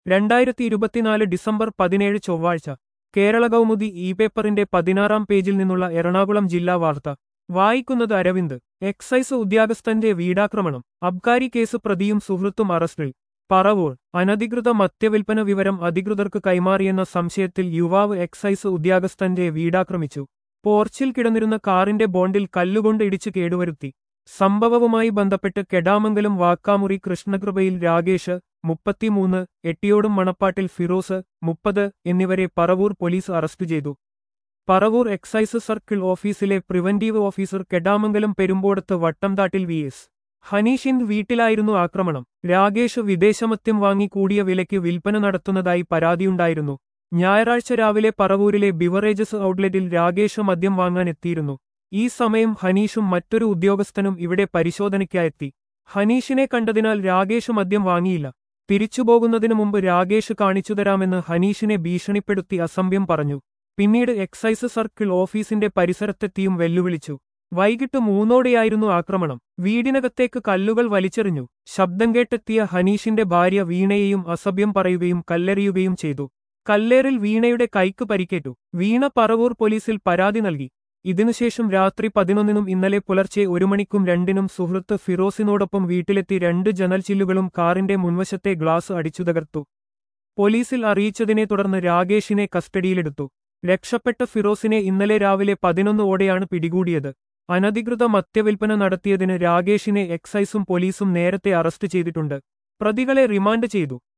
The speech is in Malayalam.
രണ്ടായിരത്തി ഇരുപത്തിനാല് ഡിസംബർ പതിനേഴ് ചൊവ്വാഴ്ച കേരള കൗമുദി ഇ പേപ്പറിന്റെ പതിനാറാം പേജിൽ നിന്നുള്ള എറണാകുളം ജില്ലാ വാർത്ത വായിക്കുന്നത് അരവിന്ദ് എക്സൈസ് ഉദ്യോഗസ്ഥന്റെ വീടാക്രമണം അബ്കാരി കേസ് പ്രതിയും സുഹൃത്തും അറസ്റ്റിൽ പറവൂർ അനധികൃത മദ്യവിൽപ്പന വിവരം അധികൃതർക്ക് കൈമാറിയെന്ന സംശയത്തിൽ യുവാവ് എക്സൈസ് ഉദ്യോഗസ്ഥന്റെ വീടാക്രമിച്ചു പോർച്ചിൽ കിടന്നിരുന്ന കാറിന്റെ ബോണ്ടിൽ കല്ലുകൊണ്ട് ഇടിച്ചു കേടുവരുത്തി സംഭവവുമായി ബന്ധപ്പെട്ട് കെടാമംഗലം വാക്കാമുറി കൃഷ്ണകൃപയിൽ രാകേഷ് മുപ്പത്തിമൂന്ന് എട്ടിയോടും മണപ്പാട്ടിൽ ഫിറോസ് മുപ്പത് എന്നിവരെ പറവൂർ പോലീസ് അറസ്റ്റ് ചെയ്തു പറവൂർ എക്സൈസ് സർക്കിൾ ഓഫീസിലെ പ്രിവന്റീവ് ഓഫീസർ കെടാമംഗലം പെരുമ്പോടത്ത് വട്ടംതാട്ടിൽ വി എസ് ഹനീഷിന്റെ വീട്ടിലായിരുന്നു ആക്രമണം രാകേഷ് വിദേശമദ്യം വാങ്ങി കൂടിയ വിലയ്ക്ക് വിൽപ്പന നടത്തുന്നതായി പരാതിയുണ്ടായിരുന്നു ഞായറാഴ്ച രാവിലെ പറവൂരിലെ ബിവറേജസ് ഔട്ട്ലെറ്റിൽ രാകേഷ് മദ്യം വാങ്ങാനെത്തിയിരുന്നു ഈ സമയം ഹനീഷും മറ്റൊരു ഉദ്യോഗസ്ഥനും ഇവിടെ പരിശോധനയ്ക്കായെത്തി ഹനീഷിനെ കണ്ടതിനാൽ രാകേഷ് മദ്യം വാങ്ങിയില്ല തിരിച്ചുപോകുന്നതിനു മുമ്പ് രാകേഷ് കാണിച്ചുതരാമെന്ന് ഹനീഷിനെ ഭീഷണിപ്പെടുത്തി അസഭ്യം പറഞ്ഞു പിന്നീട് എക്സൈസ് സർക്കിൾ ഓഫീസിന്റെ പരിസരത്തെത്തിയും വെല്ലുവിളിച്ചു വൈകിട്ട് മൂന്നോടെയായിരുന്നു ആക്രമണം വീടിനകത്തേക്ക് കല്ലുകൾ വലിച്ചെറിഞ്ഞു ശബ്ദം കേട്ടെത്തിയ ഹനീഷിന്റെ ഭാര്യ വീണയെയും അസഭ്യം പറയുകയും കല്ലെറിയുകയും ചെയ്തു കല്ലേറിൽ വീണയുടെ കൈക്ക് പരിക്കേറ്റു വീണ പറവൂർ പോലീസിൽ പരാതി നൽകി ഇതിനുശേഷം രാത്രി പതിനൊന്നിനും ഇന്നലെ പുലർച്ചെ ഒരു മണിക്കും രണ്ടിനും സുഹൃത്ത് ഫിറോസിനോടൊപ്പം വീട്ടിലെത്തി രണ്ട് ജനൽ ചില്ലുകളും കാറിന്റെ മുൻവശത്തെ ഗ്ലാസ് അടിച്ചു തകർത്തു പോലീസിൽ അറിയിച്ചതിനെ തുടർന്ന് രാകേഷിനെ കസ്റ്റഡിയിലെടുത്തു രക്ഷപ്പെട്ട ഫിറോസിനെ ഇന്നലെ രാവിലെ പതിനൊന്ന് ഓടെയാണ് പിടികൂടിയത് അനധികൃത മദ്യവിൽപ്പന നടത്തിയതിന് രാകേഷിനെ എക്സൈസും പോലീസും നേരത്തെ അറസ്റ്റ് ചെയ്തിട്ടുണ്ട് പ്രതികളെ റിമാൻഡ് ചെയ്തു